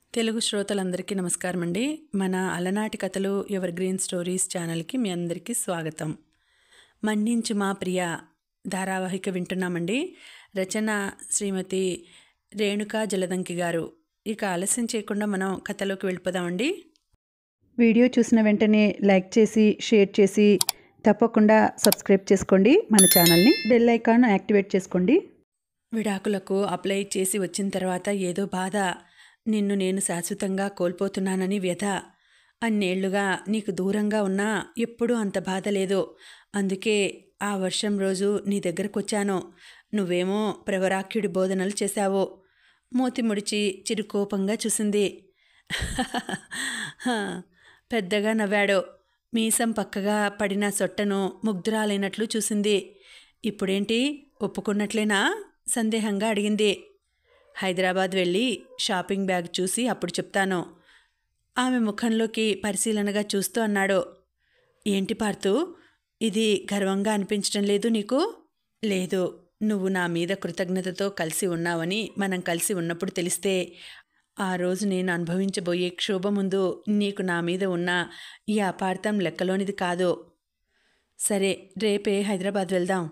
తెలుగు శ్రోతలందరికీ నమస్కారం అండి మన అలనాటి కథలు ఎవర్ గ్రీన్ స్టోరీస్ ఛానల్కి మీ అందరికీ స్వాగతం మన్నించు మా ప్రియ ధారావాహిక వింటున్నామండి రచన శ్రీమతి రేణుకా జలదంకి గారు ఇక ఆలస్యం చేయకుండా మనం కథలోకి వెళ్ళిపోదామండి వీడియో చూసిన వెంటనే లైక్ చేసి షేర్ చేసి తప్పకుండా సబ్స్క్రైబ్ చేసుకోండి మన ఛానల్ని బెల్ ఐకాన్ యాక్టివేట్ చేసుకోండి విడాకులకు అప్లై చేసి వచ్చిన తర్వాత ఏదో బాధ నిన్ను నేను శాశ్వతంగా కోల్పోతున్నానని వ్యధ అన్నేళ్లుగా నీకు దూరంగా ఉన్నా ఎప్పుడూ అంత బాధ లేదు అందుకే ఆ వర్షం రోజు నీ దగ్గరకు వచ్చాను నువ్వేమో ప్రవరాఖ్యుడి బోధనలు చేశావు మూతి ముడిచి చిరుకోపంగా చూసింది హా, పెద్దగా నవ్వాడు మీసం పక్కగా పడిన సొట్టను ముగ్ధురాలైనట్లు చూసింది ఇప్పుడేంటి ఒప్పుకున్నట్లేనా సందేహంగా అడిగింది హైదరాబాద్ వెళ్ళి షాపింగ్ బ్యాగ్ చూసి అప్పుడు చెప్తాను ఆమె ముఖంలోకి పరిశీలనగా చూస్తూ అన్నాడు ఏంటి పార్తు ఇది గర్వంగా అనిపించడం లేదు నీకు లేదు నువ్వు నా మీద కృతజ్ఞతతో కలిసి ఉన్నావని మనం కలిసి ఉన్నప్పుడు తెలిస్తే ఆ రోజు నేను అనుభవించబోయే క్షోభ ముందు నీకు నా మీద ఉన్న ఈ అపార్థం లెక్కలోనిది కాదు సరే రేపే హైదరాబాద్ వెళ్దాం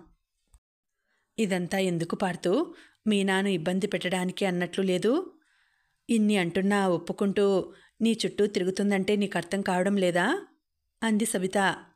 ఇదంతా ఎందుకు పాడుతూ మీనాను ఇబ్బంది పెట్టడానికి అన్నట్లు లేదు ఇన్ని అంటున్నా ఒప్పుకుంటూ నీ చుట్టూ తిరుగుతుందంటే నీకు అర్థం కావడం లేదా అంది సవిత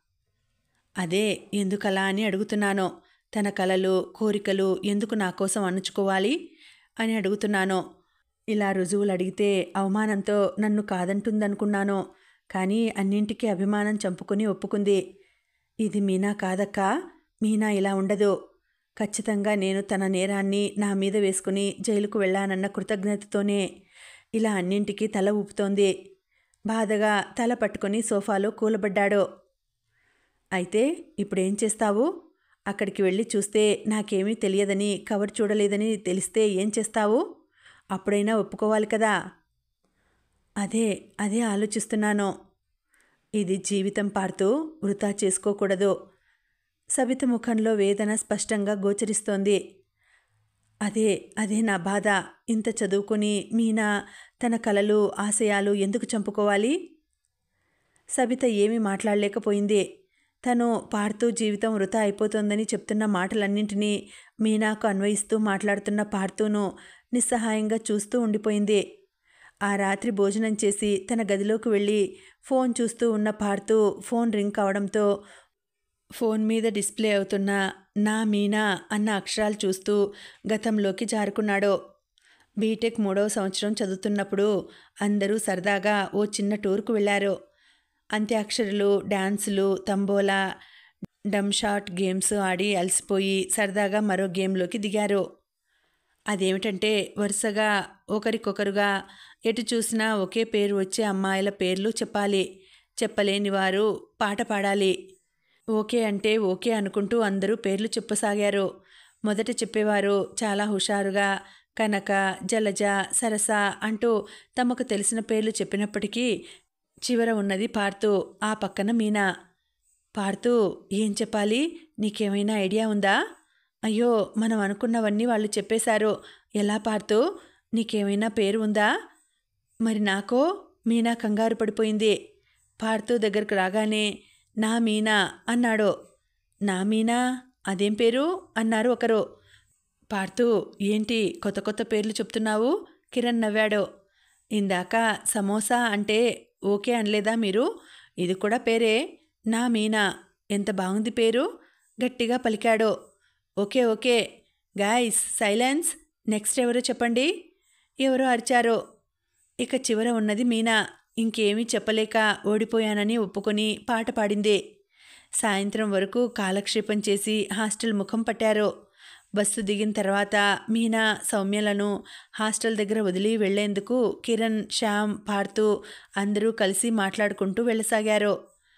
అదే ఎందుకలా అని అడుగుతున్నాను తన కలలు కోరికలు ఎందుకు నా కోసం అణుచుకోవాలి అని అడుగుతున్నాను ఇలా రుజువులు అడిగితే అవమానంతో నన్ను కాదంటుందనుకున్నాను కానీ అన్నింటికీ అభిమానం చంపుకుని ఒప్పుకుంది ఇది మీనా కాదక్కా మీనా ఇలా ఉండదు ఖచ్చితంగా నేను తన నేరాన్ని నా మీద వేసుకుని జైలుకు వెళ్ళానన్న కృతజ్ఞతతోనే ఇలా అన్నింటికీ తల ఊపుతోంది బాధగా తల పట్టుకొని సోఫాలో కూలబడ్డాడు అయితే ఇప్పుడేం చేస్తావు అక్కడికి వెళ్ళి చూస్తే నాకేమీ తెలియదని కవర్ చూడలేదని తెలిస్తే ఏం చేస్తావు అప్పుడైనా ఒప్పుకోవాలి కదా అదే అదే ఆలోచిస్తున్నాను ఇది జీవితం పాడుతూ వృధా చేసుకోకూడదు సవిత ముఖంలో వేదన స్పష్టంగా గోచరిస్తోంది అదే అదే నా బాధ ఇంత చదువుకుని మీనా తన కలలు ఆశయాలు ఎందుకు చంపుకోవాలి సబిత ఏమీ మాట్లాడలేకపోయింది తను పాడుతూ జీవితం వృధా అయిపోతోందని చెప్తున్న మాటలన్నింటినీ మీనాకు అన్వయిస్తూ మాట్లాడుతున్న పాడుతూను నిస్సహాయంగా చూస్తూ ఉండిపోయింది ఆ రాత్రి భోజనం చేసి తన గదిలోకి వెళ్ళి ఫోన్ చూస్తూ ఉన్న పాడుతూ ఫోన్ రింగ్ కావడంతో ఫోన్ మీద డిస్ప్లే అవుతున్న నా మీనా అన్న అక్షరాలు చూస్తూ గతంలోకి జారుకున్నాడు బీటెక్ మూడవ సంవత్సరం చదువుతున్నప్పుడు అందరూ సరదాగా ఓ చిన్న టూర్కు వెళ్ళారు అంత్యాక్షరులు డ్యాన్సులు తంబోలా డమ్షాట్ గేమ్స్ ఆడి అలసిపోయి సరదాగా మరో గేమ్లోకి దిగారు అదేమిటంటే వరుసగా ఒకరికొకరుగా ఎటు చూసినా ఒకే పేరు వచ్చే అమ్మాయిల పేర్లు చెప్పాలి చెప్పలేని వారు పాట పాడాలి ఓకే అంటే ఓకే అనుకుంటూ అందరూ పేర్లు చెప్పసాగారు మొదట చెప్పేవారు చాలా హుషారుగా కనక జలజ సరస అంటూ తమకు తెలిసిన పేర్లు చెప్పినప్పటికీ చివర ఉన్నది పార్తూ ఆ పక్కన మీనా పార్తూ ఏం చెప్పాలి నీకేమైనా ఐడియా ఉందా అయ్యో మనం అనుకున్నవన్నీ వాళ్ళు చెప్పేశారు ఎలా పార్తూ నీకేమైనా పేరు ఉందా మరి నాకో మీనా కంగారు పడిపోయింది పార్తూ దగ్గరకు రాగానే నా మీనా అన్నాడు నా మీనా అదేం పేరు అన్నారు ఒకరు పార్తూ ఏంటి కొత్త కొత్త పేర్లు చెప్తున్నావు కిరణ్ నవ్వాడు ఇందాక సమోసా అంటే ఓకే అనలేదా మీరు ఇది కూడా పేరే నా మీనా ఎంత బాగుంది పేరు గట్టిగా పలికాడు okay okay guys silence next ఎవరో చెప్పండి ఎవరో అరిచారో ఇక చివర ఉన్నది మీనా ఇంకేమీ చెప్పలేక ఓడిపోయానని ఒప్పుకొని పాట పాడింది సాయంత్రం వరకు కాలక్షేపం చేసి హాస్టల్ ముఖం పట్టారు బస్సు దిగిన తర్వాత మీనా సౌమ్యలను హాస్టల్ దగ్గర వదిలి వెళ్లేందుకు కిరణ్ శ్యామ్ పాడుతూ అందరూ కలిసి మాట్లాడుకుంటూ వెళ్ళసాగారు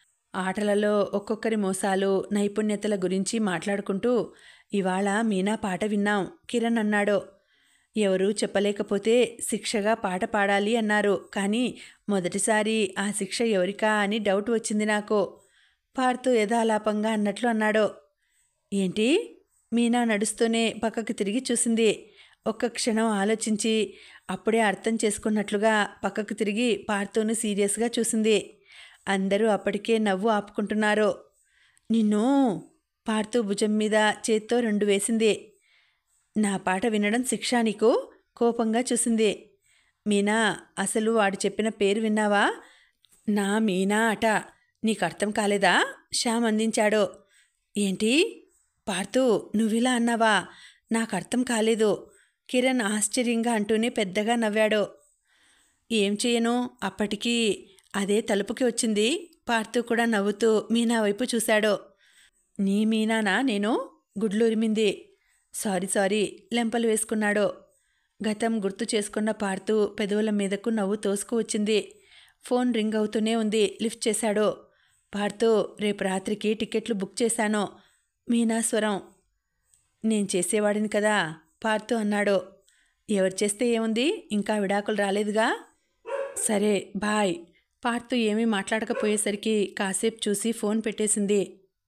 ఆటలలో ఒక్కొక్కరి మోసాలు నైపుణ్యతల గురించి మాట్లాడుకుంటూ ఇవాళ మీనా పాట విన్నాం కిరణ్ అన్నాడు ఎవరూ చెప్పలేకపోతే శిక్షగా పాట పాడాలి అన్నారు కానీ మొదటిసారి ఆ శిక్ష ఎవరికా అని డౌట్ వచ్చింది నాకు పాడుతూ యథాలాపంగా అన్నట్లు అన్నాడు ఏంటి మీనా నడుస్తూనే పక్కకు తిరిగి చూసింది ఒక్క క్షణం ఆలోచించి అప్పుడే అర్థం చేసుకున్నట్లుగా పక్కకు తిరిగి పార్థును సీరియస్గా చూసింది అందరూ అప్పటికే నవ్వు ఆపుకుంటున్నారు నిన్ను పార్థు భుజం మీద చేత్తో రెండు వేసింది నా పాట వినడం శిక్ష నీకు కోపంగా చూసింది మీనా అసలు వాడు చెప్పిన పేరు విన్నావా నా మీనా అట నీకు అర్థం కాలేదా శ్యామ్ అందించాడు ఏంటి పార్థు నువ్విలా అన్నావా నాకు అర్థం కాలేదు కిరణ్ ఆశ్చర్యంగా అంటూనే పెద్దగా నవ్వాడు ఏం చేయను అప్పటికి అదే తలుపుకి వచ్చింది పార్థు కూడా నవ్వుతూ మీనా వైపు చూశాడు నీ మీనానా నేను గుడ్లురిమింది సారీ సారీ లెంపలు వేసుకున్నాడు గతం గుర్తు చేసుకున్న పార్థు పెదవుల మీదకు నవ్వు తోసుకు వచ్చింది ఫోన్ రింగ్ అవుతూనే ఉంది లిఫ్ట్ చేశాడు పార్థు రేపు రాత్రికి టికెట్లు బుక్ చేశాను మీనా స్వరం నేను చేసేవాడిని కదా పార్థు అన్నాడు ఎవరు చేస్తే ఏముంది ఇంకా విడాకులు రాలేదుగా సరే బాయ్ పార్థు ఏమీ మాట్లాడకపోయేసరికి కాసేపు చూసి ఫోన్ పెట్టేసింది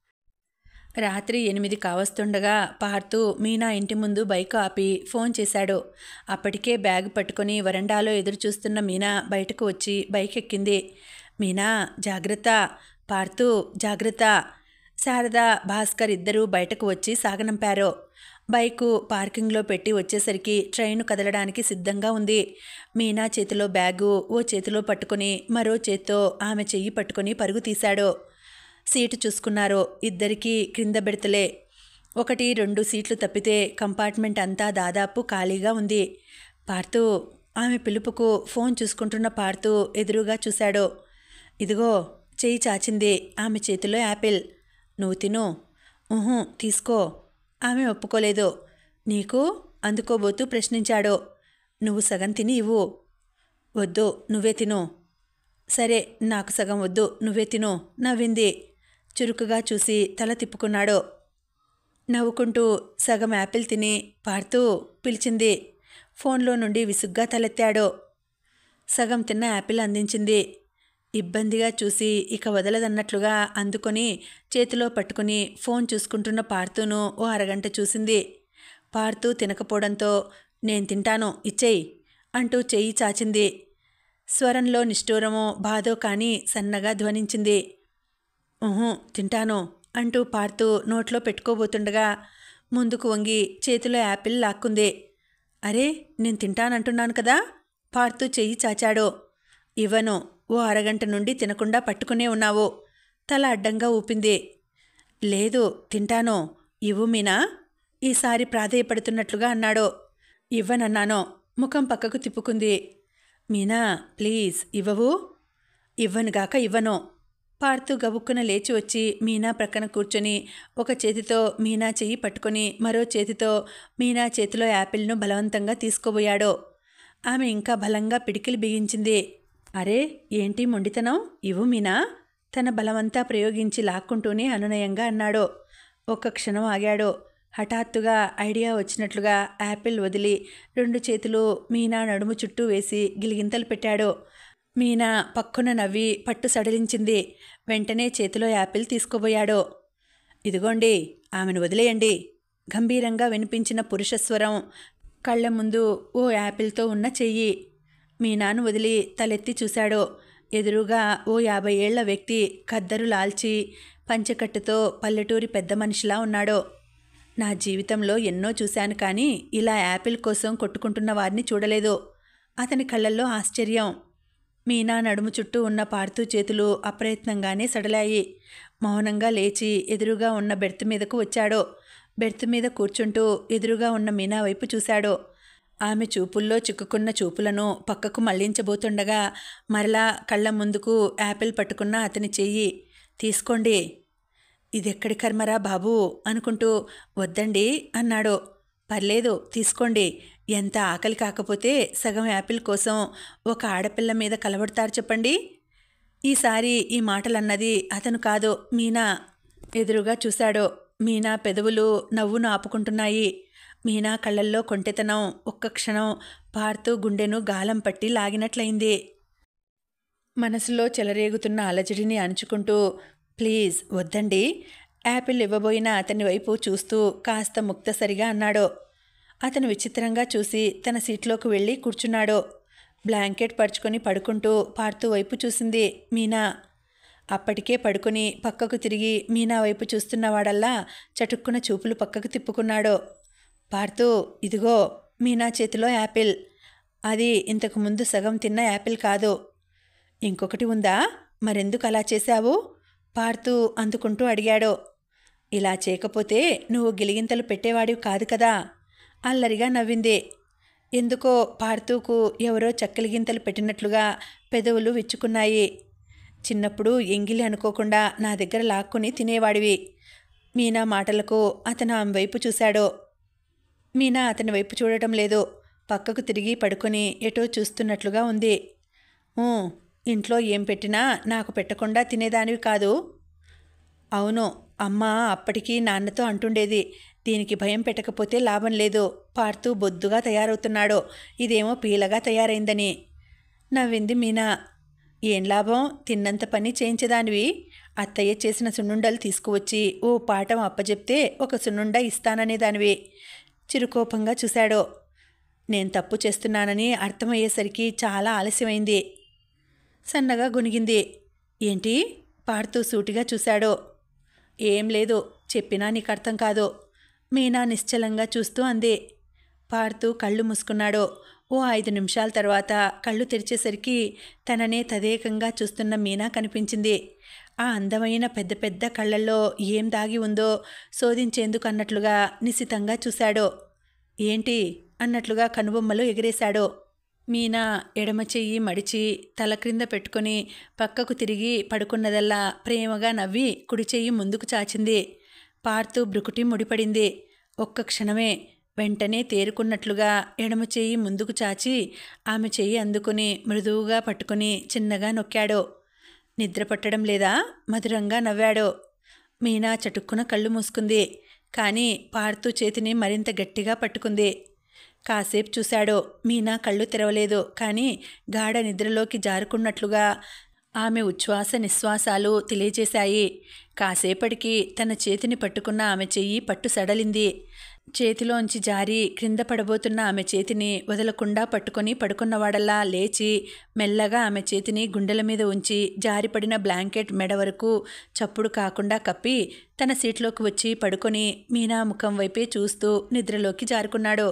రాత్రి ఎనిమిది కావస్తుండగా పార్థు మీనా ఇంటి ముందు బైక్ ఆపి ఫోన్ చేశాడు అప్పటికే బ్యాగ్ పట్టుకొని వరండాలో ఎదురు చూస్తున్న మీనా బయటకు వచ్చి బైక్ ఎక్కింది మీనా జాగ్రత్త పార్థు జాగ్రత్త శారద భాస్కర్ ఇద్దరూ బయటకు వచ్చి సాగనంపారు బైకు పార్కింగ్లో పెట్టి వచ్చేసరికి ట్రైన్ కదలడానికి సిద్ధంగా ఉంది మీనా చేతిలో బ్యాగు ఓ చేతిలో పట్టుకొని మరో చేత్తో ఆమె చెయ్యి పట్టుకొని పరుగు తీశాడు సీటు చూసుకున్నారు ఇద్దరికీ క్రింద బెడతలే ఒకటి రెండు సీట్లు తప్పితే కంపార్ట్మెంట్ అంతా దాదాపు ఖాళీగా ఉంది పార్థు ఆమె పిలుపుకు ఫోన్ చూసుకుంటున్న పార్థు ఎదురుగా చూశాడు ఇదిగో చెయ్యి చాచింది ఆమె చేతిలో యాపిల్ నువ్వు తిను ఊహు తీసుకో ఆమె ఒప్పుకోలేదు నీకు అందుకోబోతూ ప్రశ్నించాడు నువ్వు సగం తిని ఇవ్వు వద్దు నువ్వే తిను సరే నాకు సగం వద్దు నువ్వే తిను నవ్వింది చురుకుగా చూసి తల తిప్పుకున్నాడు నవ్వుకుంటూ సగం యాపిల్ తిని పాడుతూ పిలిచింది ఫోన్లో నుండి విసుగ్గా తలెత్తాడు సగం తిన్న యాపిల్ అందించింది ఇబ్బందిగా చూసి ఇక వదలదన్నట్లుగా అందుకొని చేతిలో పట్టుకుని ఫోన్ చూసుకుంటున్న పార్థును ఓ అరగంట చూసింది పార్థు తినకపోవడంతో నేను తింటాను ఇచ్చేయి అంటూ చెయ్యి చాచింది స్వరంలో నిష్ఠూరమో బాధో కానీ సన్నగా ధ్వనించింది ఊహు తింటాను అంటూ పార్థు నోట్లో పెట్టుకోబోతుండగా ముందుకు వంగి చేతిలో యాపిల్ లాక్కుంది అరే నేను తింటానంటున్నాను కదా పార్థు చెయ్యి చాచాడు ఇవ్వను ఓ అరగంట నుండి తినకుండా పట్టుకునే ఉన్నావు తల అడ్డంగా ఊపింది లేదు తింటాను ఇవ్వు మీనా ఈసారి ప్రాధేయపడుతున్నట్లుగా అన్నాడు ఇవ్వనన్నాను ముఖం పక్కకు తిప్పుకుంది మీనా ప్లీజ్ ఇవ్వవు ఇవ్వనుగాక ఇవ్వను పార్థు గబుక్కున లేచి వచ్చి మీనా ప్రక్కన కూర్చొని ఒక చేతితో మీనా చెయ్యి పట్టుకొని మరో చేతితో మీనా చేతిలో యాపిల్ను బలవంతంగా తీసుకోబోయాడు ఆమె ఇంకా బలంగా పిడికిలు బిగించింది అరే ఏంటి మొండితనం ఇవ్వు మీనా తన బలమంతా ప్రయోగించి లాక్కుంటూనే అనునయంగా అన్నాడు ఒక్క క్షణం ఆగాడు హఠాత్తుగా ఐడియా వచ్చినట్లుగా యాపిల్ వదిలి రెండు చేతులు మీనా నడుము చుట్టూ వేసి గిలిగింతలు పెట్టాడు మీనా పక్కున నవ్వి పట్టు సడలించింది వెంటనే చేతిలో యాపిల్ తీసుకోబోయాడు ఇదిగోండి ఆమెను వదిలేయండి గంభీరంగా వినిపించిన పురుషస్వరం కళ్ళ ముందు ఓ యాపిల్తో ఉన్న చెయ్యి మీనాను వదిలి తలెత్తి చూశాడు ఎదురుగా ఓ యాభై ఏళ్ల వ్యక్తి ఖద్దరు లాల్చి పంచెకట్టుతో పల్లెటూరి పెద్ద మనిషిలా ఉన్నాడు నా జీవితంలో ఎన్నో చూశాను కానీ ఇలా యాపిల్ కోసం కొట్టుకుంటున్న వారిని చూడలేదు అతని కళ్ళల్లో ఆశ్చర్యం మీనా నడుము చుట్టూ ఉన్న పార్థు చేతులు అప్రయత్నంగానే సడలాయి మౌనంగా లేచి ఎదురుగా ఉన్న బెర్త్ మీదకు వచ్చాడు బెర్త్ మీద కూర్చుంటూ ఎదురుగా ఉన్న మీనా వైపు చూశాడు ఆమె చూపుల్లో చిక్కుకున్న చూపులను పక్కకు మళ్లించబోతుండగా మరలా కళ్ళ ముందుకు యాపిల్ పట్టుకున్న అతని చెయ్యి తీసుకోండి ఇదెక్కడి కర్మరా బాబు అనుకుంటూ వద్దండి అన్నాడు పర్లేదు తీసుకోండి ఎంత ఆకలి కాకపోతే సగం యాపిల్ కోసం ఒక ఆడపిల్ల మీద కలబడతారు చెప్పండి ఈసారి ఈ మాటలన్నది అతను కాదు మీనా ఎదురుగా చూశాడు మీనా పెదవులు నవ్వును ఆపుకుంటున్నాయి మీనా కళ్ళల్లో కొంటెతనం ఒక్క క్షణం పారుతూ గుండెను గాలం పట్టి లాగినట్లయింది మనసులో చెలరేగుతున్న అలజడిని అణుచుకుంటూ ప్లీజ్ వద్దండి యాపిల్ ఇవ్వబోయిన అతని వైపు చూస్తూ కాస్త ముక్తసరిగా అన్నాడు అతను విచిత్రంగా చూసి తన సీట్లోకి వెళ్ళి కూర్చున్నాడు బ్లాంకెట్ పరుచుకొని పడుకుంటూ పార్తూ వైపు చూసింది మీనా అప్పటికే పడుకొని పక్కకు తిరిగి మీనా వైపు చూస్తున్నవాడల్లా చటుక్కున చూపులు పక్కకు తిప్పుకున్నాడు పార్తూ ఇదిగో మీనా చేతిలో యాపిల్ అది ఇంతకు ముందు సగం తిన్న యాపిల్ కాదు ఇంకొకటి ఉందా మరెందుకు అలా చేశావు పార్తూ అందుకుంటూ అడిగాడు ఇలా చేయకపోతే నువ్వు గిలిగింతలు పెట్టేవాడివి కాదు కదా అల్లరిగా నవ్వింది ఎందుకో పార్తూకు ఎవరో చక్కలిగింతలు పెట్టినట్లుగా పెదవులు విచ్చుకున్నాయి చిన్నప్పుడు ఎంగిలి అనుకోకుండా నా దగ్గర లాక్కుని తినేవాడివి మీనా మాటలకు అతను ఆమె వైపు చూశాడు మీనా అతని వైపు చూడటం లేదు పక్కకు తిరిగి పడుకొని ఎటో చూస్తున్నట్లుగా ఉంది "ఊ, ఇంట్లో ఏం పెట్టినా నాకు పెట్టకుండా తినేదానివి కాదు అవును అమ్మ అప్పటికి నాన్నతో అంటుండేది దీనికి భయం పెట్టకపోతే లాభం లేదు పార్తూ బొద్దుగా తయారవుతున్నాడు ఇదేమో పీలగా తయారైందని నవ్వింది మీనా ఏం లాభం తిన్నంత పని చేయించేదానివి అత్తయ్య చేసిన సున్నుండలు తీసుకువచ్చి ఓ పాఠం అప్పజెప్తే ఒక సున్నుండ ఇస్తాననేదానివి చిరుకోపంగా చూశాడు నేను తప్పు చేస్తున్నానని అర్థమయ్యేసరికి చాలా ఆలస్యమైంది సన్నగా గునిగింది ఏంటి పాడుతూ సూటిగా చూశాడు ఏం లేదు చెప్పినా నీకు అర్థం కాదు మీనా నిశ్చలంగా చూస్తూ అంది పాడుతూ కళ్ళు మూసుకున్నాడు ఓ ఐదు నిమిషాల తర్వాత కళ్ళు తెరిచేసరికి తననే తదేకంగా చూస్తున్న మీనా కనిపించింది ఆ అందమైన పెద్ద పెద్ద కళ్ళల్లో ఏం దాగి ఉందో శోధించేందుకు అన్నట్లుగా నిశితంగా చూశాడు ఏంటి అన్నట్లుగా కనుబొమ్మలు ఎగిరేశాడు మీనా ఎడమ చెయ్యి మడిచి తల క్రింద పెట్టుకొని పక్కకు తిరిగి పడుకున్నదల్లా ప్రేమగా నవ్వి కుడి చెయ్యి ముందుకు చాచింది పార్తూ బ్రుకుటి ముడిపడింది ఒక్క క్షణమే వెంటనే తేరుకున్నట్లుగా ఎడమ చెయ్యి ముందుకు చాచి ఆమె చెయ్యి అందుకుని మృదువుగా పట్టుకుని చిన్నగా నొక్కాడు నిద్ర పట్టడం లేదా మధురంగా నవ్వాడు మీనా చటుక్కున కళ్ళు మూసుకుంది కానీ పార్తూ చేతిని మరింత గట్టిగా పట్టుకుంది కాసేపు చూశాడు మీనా కళ్ళు తెరవలేదు కానీ గాఢ నిద్రలోకి జారుకున్నట్లుగా ఆమె ఉచ్ఛ్వాస నిశ్వాసాలు తెలియజేశాయి కాసేపటికి తన చేతిని పట్టుకున్న ఆమె చెయ్యి పట్టు సడలింది చేతిలోంచి జారి క్రింద పడబోతున్న ఆమె చేతిని వదలకుండా పట్టుకొని పడుకున్నవాడల్లా లేచి మెల్లగా ఆమె చేతిని గుండెల మీద ఉంచి జారిపడిన బ్లాంకెట్ మెడ వరకు చప్పుడు కాకుండా కప్పి తన సీట్లోకి వచ్చి పడుకొని మీనా ముఖం వైపే చూస్తూ నిద్రలోకి జారుకున్నాడు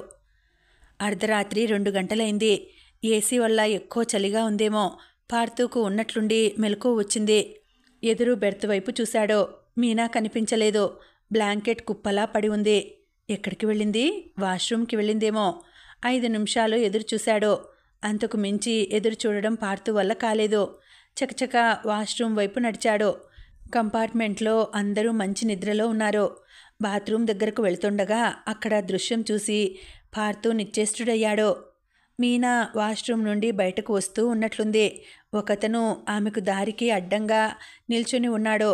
అర్ధరాత్రి రెండు గంటలైంది ఏసీ వల్ల ఎక్కువ చలిగా ఉందేమో పార్తూకు ఉన్నట్లుండి మెలకు వచ్చింది ఎదురు బెర్త్ వైపు చూశాడు మీనా కనిపించలేదు బ్లాంకెట్ కుప్పలా పడి ఉంది ఎక్కడికి వెళ్ళింది వాష్రూమ్కి వెళ్ళిందేమో ఐదు నిమిషాలు ఎదురు చూశాడు అంతకు మించి ఎదురు చూడడం పార్తు వల్ల కాలేదు చకచక వాష్రూమ్ వైపు నడిచాడు కంపార్ట్మెంట్లో అందరూ మంచి నిద్రలో ఉన్నారు బాత్రూమ్ దగ్గరకు వెళ్తుండగా అక్కడ దృశ్యం చూసి పార్తూ నిశ్చేష్టుడయ్యాడు మీనా వాష్రూమ్ నుండి బయటకు వస్తూ ఉన్నట్లుంది ఒకతను ఆమెకు దారికి అడ్డంగా నిల్చుని ఉన్నాడు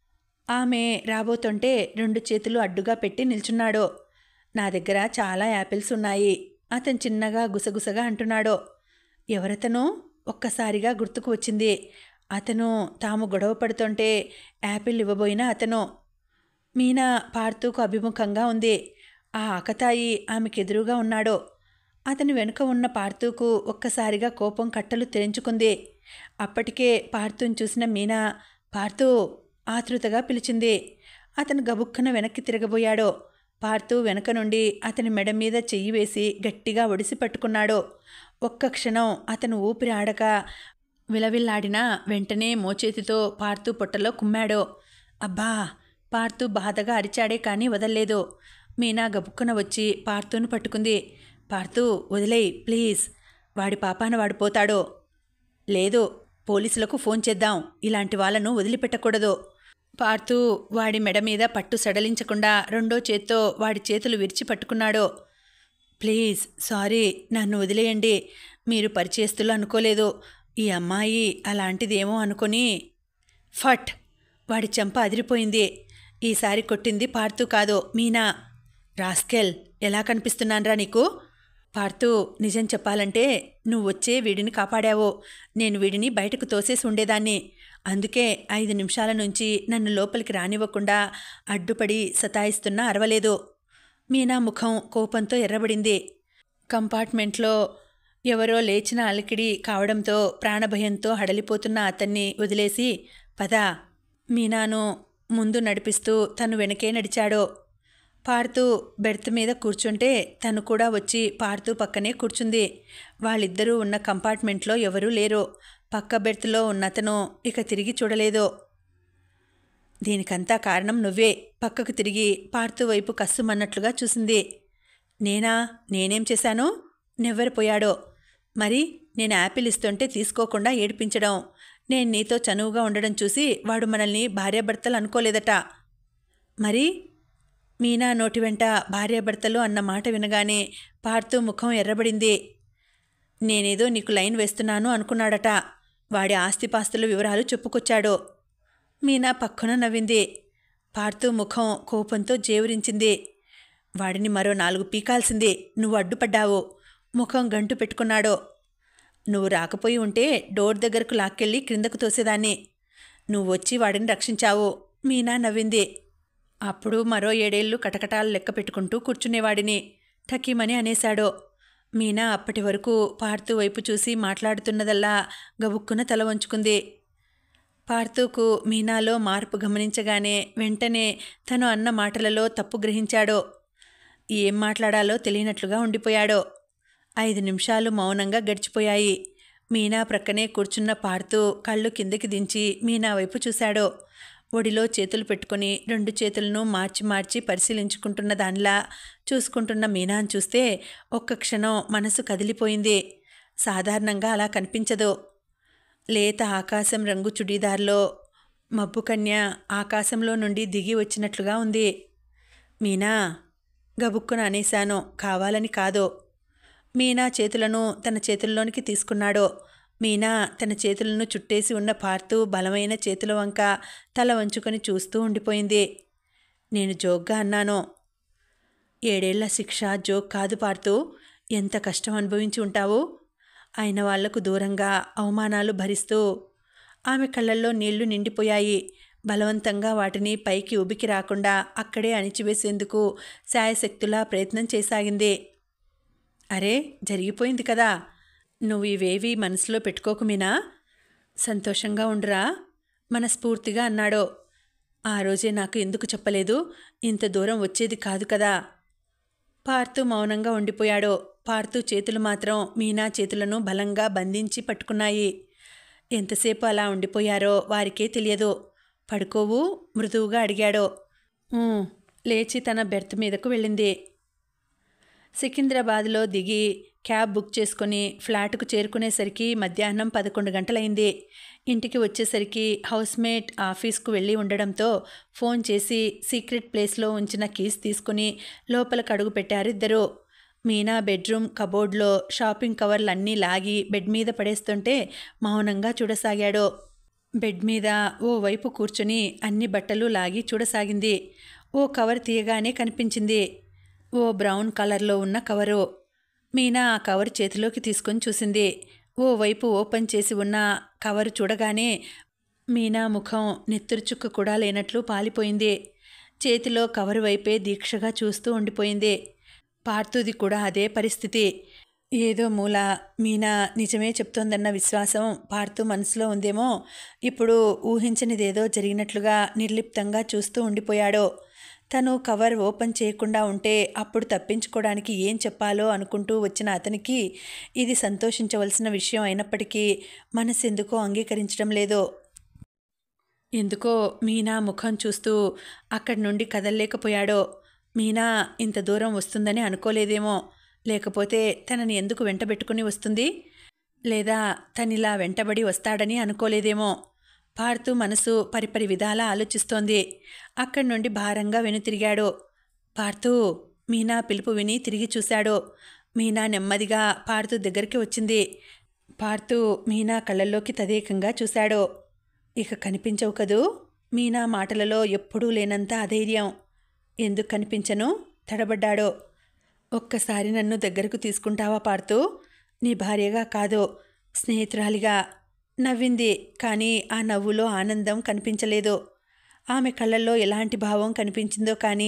ఆమె రాబోతుంటే రెండు చేతులు అడ్డుగా పెట్టి నిల్చున్నాడు నా దగ్గర చాలా యాపిల్స్ ఉన్నాయి అతను చిన్నగా గుసగుసగా అంటున్నాడు ఎవరతను ఒక్కసారిగా గుర్తుకు వచ్చింది అతను తాము గొడవ పడుతుంటే యాపిల్ ఇవ్వబోయిన అతను మీనా పార్తూకు అభిముఖంగా ఉంది ఆ ఆకతాయి ఆమెకెదురుగా ఉన్నాడు అతని వెనుక ఉన్న పార్తూకు ఒక్కసారిగా కోపం కట్టలు తెరించుకుంది అప్పటికే పార్తూని చూసిన మీనా పార్తూ ఆతృతగా పిలిచింది అతను గబుక్కున వెనక్కి తిరగబోయాడు పార్తూ వెనక నుండి అతని మెడ మీద చెయ్యి వేసి గట్టిగా ఒడిసి పట్టుకున్నాడు ఒక్క క్షణం అతను ఊపిరి ఆడక విలవిల్లాడినా వెంటనే మోచేతితో పార్తూ పొట్టలో కుమ్మాడు అబ్బా పార్తూ బాధగా అరిచాడే కానీ వదల్లేదు మీనా గబుక్కున వచ్చి పార్తూను పట్టుకుంది పార్తూ వదిలేయ్ ప్లీజ్ వాడి పాపాన వాడు పోతాడు లేదు పోలీసులకు ఫోన్ చేద్దాం ఇలాంటి వాళ్ళను వదిలిపెట్టకూడదు పార్తూ వాడి మెడ మీద పట్టు సడలించకుండా రెండో చేత్తో వాడి చేతులు విరిచి పట్టుకున్నాడు ప్లీజ్ సారీ నన్ను వదిలేయండి మీరు పరిచయస్తులు అనుకోలేదు ఈ అమ్మాయి అలాంటిదేమో అనుకొని ఫట్ వాడి చెంప అదిరిపోయింది ఈసారి కొట్టింది పార్తూ కాదు మీనా రాస్కెల్ ఎలా కనిపిస్తున్నాన్రా నీకు పార్తూ నిజం చెప్పాలంటే నువ్వు వచ్చే వీడిని కాపాడావు నేను వీడిని బయటకు తోసేసి ఉండేదాన్ని అందుకే ఐదు నిమిషాల నుంచి నన్ను లోపలికి రానివ్వకుండా అడ్డుపడి సతాయిస్తున్నా అరవలేదు మీనా ముఖం కోపంతో ఎర్రబడింది కంపార్ట్మెంట్లో ఎవరో లేచిన అలికిడి కావడంతో ప్రాణభయంతో హడలిపోతున్న అతన్ని వదిలేసి పద మీనాను ముందు నడిపిస్తూ తను వెనకే నడిచాడు పార్తూ బెర్త్ మీద కూర్చుంటే తను కూడా వచ్చి పార్తూ పక్కనే కూర్చుంది వాళ్ళిద్దరూ ఉన్న కంపార్ట్మెంట్లో ఎవరూ లేరు పక్క బెర్త్లో ఉన్నతను ఇక తిరిగి చూడలేదు దీనికంతా కారణం నువ్వే పక్కకు తిరిగి పార్తూ వైపు కస్సుమన్నట్లుగా చూసింది నేనా నేనేం చేశాను నెవ్వరిపోయాడో మరి నేను యాపిల్ ఇస్తుంటే తీసుకోకుండా ఏడిపించడం నేను నీతో చనువుగా ఉండడం చూసి వాడు మనల్ని భార్యాభర్తలు అనుకోలేదట మరి మీనా నోటి వెంట భార్యాభర్తలు అన్న మాట వినగానే పార్తూ ముఖం ఎర్రబడింది నేనేదో నీకు లైన్ వేస్తున్నాను అనుకున్నాడట వాడి ఆస్తిపాస్తుల వివరాలు చెప్పుకొచ్చాడు మీనా పక్కన నవ్వింది పార్తూ ముఖం కోపంతో జేవురించింది వాడిని మరో నాలుగు పీకాల్సింది నువ్వు అడ్డుపడ్డావు ముఖం గంటు పెట్టుకున్నాడు నువ్వు రాకపోయి ఉంటే డోర్ దగ్గరకు లాక్కెళ్ళి క్రిందకు తోసేదాన్ని నువ్వు వచ్చి వాడిని రక్షించావు మీనా నవ్వింది అప్పుడు మరో ఏడేళ్లు కటకటాలు లెక్క పెట్టుకుంటూ కూర్చునేవాడిని ఠకీమని అనేశాడు మీనా అప్పటి వరకు పార్థు వైపు చూసి మాట్లాడుతున్నదల్లా గబుక్కున తల వంచుకుంది పార్థుకు మీనాలో మార్పు గమనించగానే వెంటనే తను అన్న మాటలలో తప్పు గ్రహించాడో ఏం మాట్లాడాలో తెలియనట్లుగా ఉండిపోయాడో ఐదు నిమిషాలు మౌనంగా గడిచిపోయాయి మీనా ప్రక్కనే కూర్చున్న పాడుతూ కళ్ళు కిందకి దించి మీనా వైపు చూశాడు ఒడిలో చేతులు పెట్టుకుని రెండు చేతులను మార్చి మార్చి పరిశీలించుకుంటున్న దానిలా చూసుకుంటున్న మీనాను చూస్తే ఒక్క క్షణం మనసు కదిలిపోయింది సాధారణంగా అలా కనిపించదు లేత ఆకాశం రంగు చుడీదార్లో మబ్బు కన్య ఆకాశంలో నుండి దిగి వచ్చినట్లుగా ఉంది మీనా గబుక్కున అనేశాను కావాలని కాదు మీనా చేతులను తన చేతుల్లోనికి తీసుకున్నాడు మీనా తన చేతులను చుట్టేసి ఉన్న పార్తూ బలమైన చేతుల వంక తల వంచుకొని చూస్తూ ఉండిపోయింది నేను జోక్గా అన్నాను ఏడేళ్ల శిక్ష జోక్ కాదు పార్తూ ఎంత కష్టం అనుభవించి ఉంటావు అయిన వాళ్లకు దూరంగా అవమానాలు భరిస్తూ ఆమె కళ్ళల్లో నీళ్లు నిండిపోయాయి బలవంతంగా వాటిని పైకి ఉబికి రాకుండా అక్కడే అణిచివేసేందుకు శాయశక్తులా ప్రయత్నం చేసాగింది అరే జరిగిపోయింది కదా నువ్వు ఇవేవి మనసులో పెట్టుకోకు మీనా సంతోషంగా ఉండురా మనస్ఫూర్తిగా అన్నాడో ఆ రోజే నాకు ఎందుకు చెప్పలేదు ఇంత దూరం వచ్చేది కాదు కదా పార్తూ మౌనంగా ఉండిపోయాడో పార్తూ చేతులు మాత్రం మీనా చేతులను బలంగా బంధించి పట్టుకున్నాయి ఎంతసేపు అలా ఉండిపోయారో వారికే తెలియదు పడుకోవు మృదువుగా అడిగాడో "ఊ." లేచి తన బెర్త్ మీదకు వెళ్ళింది సికింద్రాబాద్లో దిగి క్యాబ్ బుక్ చేసుకుని ఫ్లాట్కు చేరుకునేసరికి మధ్యాహ్నం పదకొండు గంటలైంది ఇంటికి వచ్చేసరికి హౌస్మేట్ ఆఫీస్కు వెళ్ళి ఉండడంతో ఫోన్ చేసి సీక్రెట్ ప్లేస్లో ఉంచిన కీస్ తీసుకుని లోపలికి అడుగు పెట్టారు ఇద్దరు మీనా బెడ్రూమ్ కబోర్డ్లో షాపింగ్ కవర్లన్నీ లాగి బెడ్ మీద పడేస్తుంటే మౌనంగా చూడసాగాడు బెడ్ మీద ఓ వైపు కూర్చుని అన్ని బట్టలు లాగి చూడసాగింది ఓ కవర్ తీయగానే కనిపించింది ఓ బ్రౌన్ కలర్లో ఉన్న కవరు మీనా ఆ కవర్ చేతిలోకి తీసుకొని చూసింది ఓ వైపు ఓపెన్ చేసి ఉన్న కవరు చూడగానే మీనా ముఖం నెత్తురు చుక్క కూడా లేనట్లు పాలిపోయింది చేతిలో కవరు వైపే దీక్షగా చూస్తూ ఉండిపోయింది పార్థుది కూడా అదే పరిస్థితి ఏదో మూల మీనా నిజమే చెప్తోందన్న విశ్వాసం పార్థు మనసులో ఉందేమో ఇప్పుడు ఊహించనిదేదో జరిగినట్లుగా నిర్లిప్తంగా చూస్తూ ఉండిపోయాడో తను కవర్ ఓపెన్ చేయకుండా ఉంటే అప్పుడు తప్పించుకోవడానికి ఏం చెప్పాలో అనుకుంటూ వచ్చిన అతనికి ఇది సంతోషించవలసిన విషయం అయినప్పటికీ మనసెందుకో అంగీకరించడం లేదు ఎందుకో మీనా ముఖం చూస్తూ అక్కడి నుండి కదలలేకపోయాడో మీనా ఇంత దూరం వస్తుందని అనుకోలేదేమో లేకపోతే తనని ఎందుకు వెంటబెట్టుకుని వస్తుంది లేదా తనిలా వెంటబడి వస్తాడని అనుకోలేదేమో పాడుతూ మనసు పరిపరి విధాలా ఆలోచిస్తోంది అక్కడి నుండి భారంగా వెనుతిరిగాడు పార్థు మీనా పిలుపు విని తిరిగి చూశాడు మీనా నెమ్మదిగా పార్థు దగ్గరికి వచ్చింది పార్థు మీనా కళ్ళల్లోకి తదేకంగా చూశాడు ఇక కనిపించవు కదూ మీనా మాటలలో ఎప్పుడూ లేనంత అధైర్యం ఎందుకు కనిపించను తడబడ్డాడో ఒక్కసారి నన్ను దగ్గరకు తీసుకుంటావా పార్థు నీ భార్యగా కాదు స్నేహితురాలిగా నవ్వింది కానీ ఆ నవ్వులో ఆనందం కనిపించలేదు ఆమె కళ్ళల్లో ఎలాంటి భావం కనిపించిందో కానీ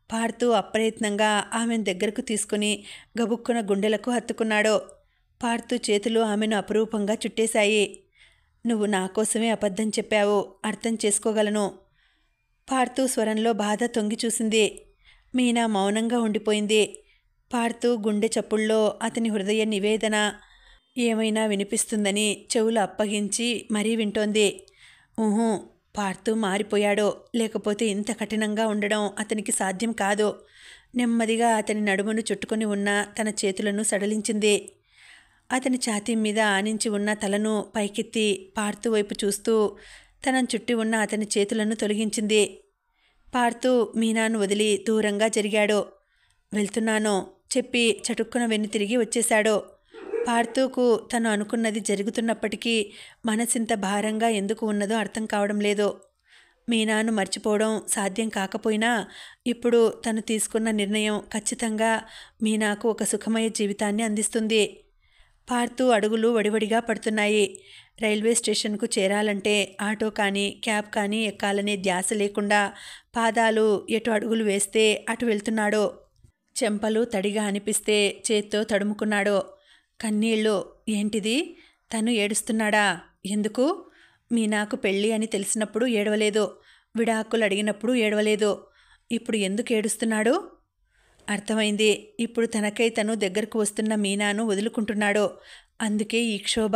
పాడుతూ అప్రయత్నంగా ఆమెను దగ్గరకు తీసుకుని గబుక్కున గుండెలకు హత్తుకున్నాడు పాడుతూ చేతులు ఆమెను అపురూపంగా చుట్టేశాయి నువ్వు నా కోసమే అబద్ధం చెప్పావు అర్థం చేసుకోగలను పాడుతూ స్వరంలో బాధ తొంగి చూసింది మీనా మౌనంగా ఉండిపోయింది పాడుతూ గుండె చప్పుల్లో అతని హృదయ నివేదన ఏమైనా వినిపిస్తుందని చెవులు అప్పగించి మరీ వింటోంది ఊహూ పాడుతూ మారిపోయాడో లేకపోతే ఇంత కఠినంగా ఉండడం అతనికి సాధ్యం కాదు నెమ్మదిగా అతని నడుమును చుట్టుకొని ఉన్న తన చేతులను సడలించింది అతని ఛాతీ మీద ఆనించి ఉన్న తలను పైకెత్తి పాడుతూ వైపు చూస్తూ తనను చుట్టి ఉన్న అతని చేతులను తొలగించింది పాడుతూ మీనాను వదిలి దూరంగా జరిగాడు వెళ్తున్నాను చెప్పి చటుక్కున వెన్ను తిరిగి వచ్చేశాడు పార్తూకు తను అనుకున్నది జరుగుతున్నప్పటికీ మనసింత భారంగా ఎందుకు ఉన్నదో అర్థం కావడం లేదు మీనాను మర్చిపోవడం సాధ్యం కాకపోయినా ఇప్పుడు తను తీసుకున్న నిర్ణయం ఖచ్చితంగా మీనాకు ఒక సుఖమయ జీవితాన్ని అందిస్తుంది పార్తూ అడుగులు వడివడిగా పడుతున్నాయి రైల్వే స్టేషన్కు చేరాలంటే ఆటో కానీ క్యాబ్ కానీ ఎక్కాలనే ధ్యాస లేకుండా పాదాలు ఎటు అడుగులు వేస్తే అటు వెళ్తున్నాడు చెంపలు తడిగా అనిపిస్తే చేత్తో తడుముకున్నాడు కన్నీళ్ళు ఏంటిది తను ఏడుస్తున్నాడా ఎందుకు మీ నాకు పెళ్ళి అని తెలిసినప్పుడు ఏడవలేదు విడాకులు అడిగినప్పుడు ఏడవలేదు ఇప్పుడు ఎందుకు ఏడుస్తున్నాడు అర్థమైంది ఇప్పుడు తనకై తను దగ్గరకు వస్తున్న మీనాను వదులుకుంటున్నాడు అందుకే ఈ క్షోభ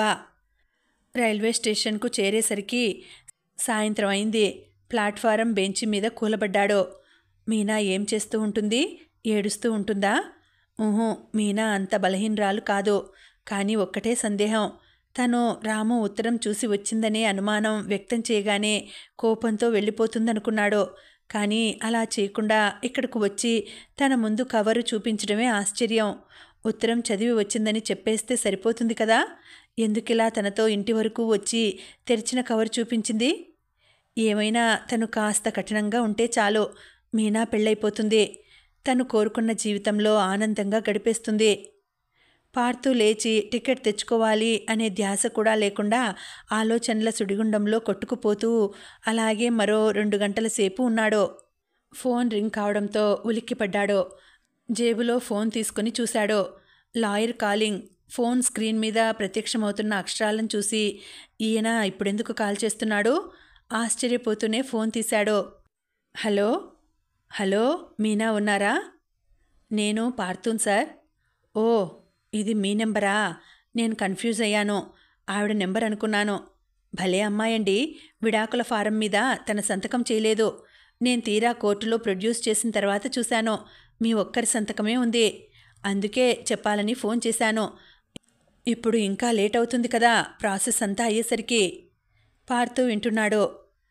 రైల్వే స్టేషన్కు చేరేసరికి సాయంత్రం అయింది ప్లాట్ఫారం బెంచి మీద కూలబడ్డాడు మీనా ఏం చేస్తూ ఉంటుంది ఏడుస్తూ ఉంటుందా ఊహు మీనా అంత బలహీనరాలు కాదు కానీ ఒక్కటే సందేహం తను రాము ఉత్తరం చూసి వచ్చిందనే అనుమానం వ్యక్తం చేయగానే కోపంతో వెళ్ళిపోతుందనుకున్నాడు కానీ అలా చేయకుండా ఇక్కడకు వచ్చి తన ముందు కవరు చూపించడమే ఆశ్చర్యం ఉత్తరం చదివి వచ్చిందని చెప్పేస్తే సరిపోతుంది కదా ఎందుకిలా తనతో ఇంటి వరకు వచ్చి తెరిచిన కవర్ చూపించింది ఏమైనా తను కాస్త కఠినంగా ఉంటే చాలు మీనా పెళ్ళైపోతుంది తను కోరుకున్న జీవితంలో ఆనందంగా గడిపేస్తుంది పార్తూ లేచి టికెట్ తెచ్చుకోవాలి అనే ధ్యాస కూడా లేకుండా ఆలోచనల సుడిగుండంలో కొట్టుకుపోతూ అలాగే మరో రెండు గంటల సేపు ఉన్నాడు ఫోన్ రింగ్ కావడంతో ఉలిక్కిపడ్డాడు జేబులో ఫోన్ తీసుకుని చూశాడు లాయర్ కాలింగ్ ఫోన్ స్క్రీన్ మీద ప్రత్యక్షమవుతున్న అక్షరాలను చూసి ఈయన ఇప్పుడెందుకు కాల్ చేస్తున్నాడు ఆశ్చర్యపోతూనే ఫోన్ తీశాడు హలో హలో మీనా ఉన్నారా నేను పార్థూన్ సార్ ఓ ఇది మీ నెంబరా నేను కన్ఫ్యూజ్ అయ్యాను ఆవిడ నెంబర్ అనుకున్నాను భలే అమ్మాయండి విడాకుల ఫారం మీద తన సంతకం చేయలేదు నేను తీరా కోర్టులో ప్రొడ్యూస్ చేసిన తర్వాత చూశాను మీ ఒక్కరి సంతకమే ఉంది అందుకే చెప్పాలని ఫోన్ చేశాను ఇప్పుడు ఇంకా లేట్ అవుతుంది కదా ప్రాసెస్ అంతా అయ్యేసరికి పార్తూ వింటున్నాడు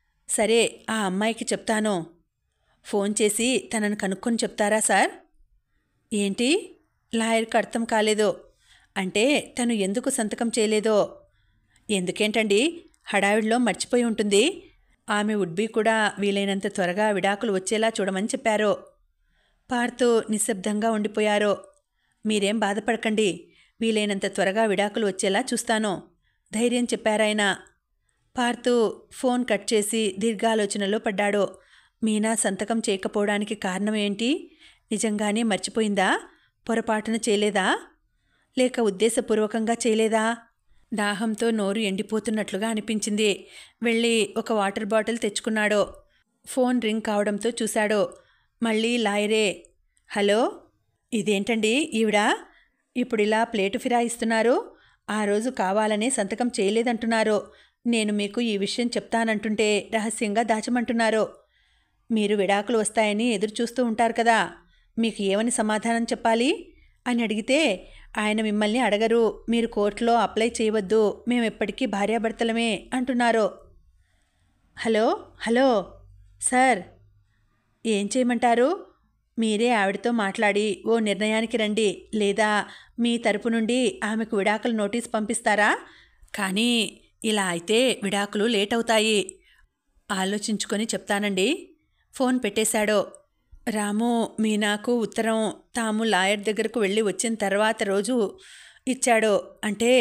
సరే ఆ అమ్మాయికి చెప్తాను ఫోన్ చేసి తనను కనుక్కొని చెప్తారా సార్ ఏంటి లాయర్కి అర్థం కాలేదు అంటే తను ఎందుకు సంతకం చేయలేదో ఎందుకేంటండి హడావిడిలో మర్చిపోయి ఉంటుంది ఆమె వుడ్బీ కూడా వీలైనంత త్వరగా విడాకులు వచ్చేలా చూడమని చెప్పారు పార్తూ నిశ్శబ్దంగా ఉండిపోయారు మీరేం బాధపడకండి వీలైనంత త్వరగా విడాకులు వచ్చేలా చూస్తాను ధైర్యం చెప్పారాయన పార్తూ ఫోన్ కట్ చేసి దీర్ఘాలోచనలో పడ్డాడు మీనా సంతకం చేయకపోవడానికి కారణం ఏంటి నిజంగానే మర్చిపోయిందా పొరపాటున చేయలేదా లేక ఉద్దేశపూర్వకంగా చేయలేదా దాహంతో నోరు ఎండిపోతున్నట్లుగా అనిపించింది వెళ్ళి ఒక వాటర్ బాటిల్ తెచ్చుకున్నాడు ఫోన్ రింగ్ కావడంతో చూశాడు మళ్ళీ లాయరే హలో ఇదేంటండి ఈవిడ ఇప్పుడు ఇలా ప్లేటు ఫిరాయిస్తున్నారు ఆ రోజు కావాలనే సంతకం చేయలేదంటున్నారు నేను మీకు ఈ విషయం చెప్తానంటుంటే రహస్యంగా దాచమంటున్నారు మీరు విడాకులు వస్తాయని ఎదురు చూస్తూ ఉంటారు కదా మీకు ఏమని సమాధానం చెప్పాలి అని అడిగితే ఆయన మిమ్మల్ని అడగరు మీరు కోర్టులో అప్లై చేయవద్దు మేము ఎప్పటికీ భార్యాభర్తలమే అంటున్నారు హలో హలో సార్ ఏం చేయమంటారు మీరే ఆవిడతో మాట్లాడి ఓ నిర్ణయానికి రండి లేదా మీ తరపు నుండి ఆమెకు విడాకుల నోటీస్ పంపిస్తారా కానీ ఇలా అయితే విడాకులు లేట్ అవుతాయి ఆలోచించుకొని చెప్తానండి ఫోన్ పెట్టేశాడు రాము మీనాకు ఉత్తరం తాము లాయర్ దగ్గరకు వెళ్ళి వచ్చిన తర్వాత రోజు ఇచ్చాడు అంటే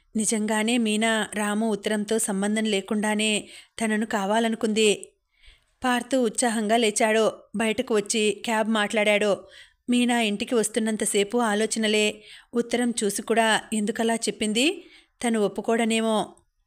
నిజంగానే మీనా రాము ఉత్తరంతో సంబంధం లేకుండానే తనను కావాలనుకుంది పార్థు ఉత్సాహంగా లేచాడు బయటకు వచ్చి క్యాబ్ మాట్లాడాడు మీనా ఇంటికి వస్తున్నంతసేపు ఆలోచనలే ఉత్తరం చూసి కూడా ఎందుకలా చెప్పింది తను ఒప్పుకోడనేమో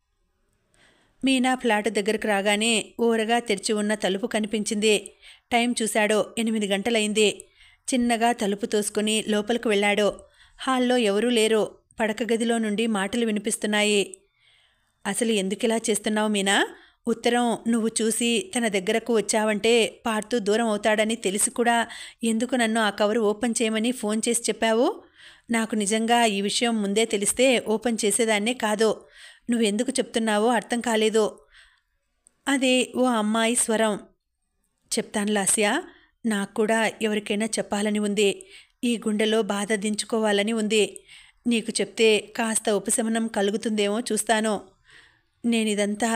మీనా ఫ్లాట్ దగ్గరకు రాగానే ఊరగా తెరిచి ఉన్న తలుపు కనిపించింది టైం చూశాడు ఎనిమిది గంటలైంది చిన్నగా తలుపు తోసుకుని లోపలికి వెళ్ళాడు హాల్లో ఎవరూ లేరు పడక గదిలో నుండి మాటలు వినిపిస్తున్నాయి అసలు ఎందుకిలా చేస్తున్నావు మీనా ఉత్తరం నువ్వు చూసి తన దగ్గరకు వచ్చావంటే పార్తూ దూరం అవుతాడని తెలిసి కూడా ఎందుకు నన్ను ఆ కవర్ ఓపెన్ చేయమని ఫోన్ చేసి చెప్పావు నాకు నిజంగా ఈ విషయం ముందే తెలిస్తే ఓపెన్ చేసేదాన్నే కాదు నువ్వెందుకు చెప్తున్నావో అర్థం కాలేదు అదే ఓ అమ్మాయి స్వరం చెప్తాను లాస్యా నాకు కూడా ఎవరికైనా చెప్పాలని ఉంది ఈ గుండెలో బాధ దించుకోవాలని ఉంది నీకు చెప్తే కాస్త ఉపశమనం కలుగుతుందేమో చూస్తాను నేనిదంతా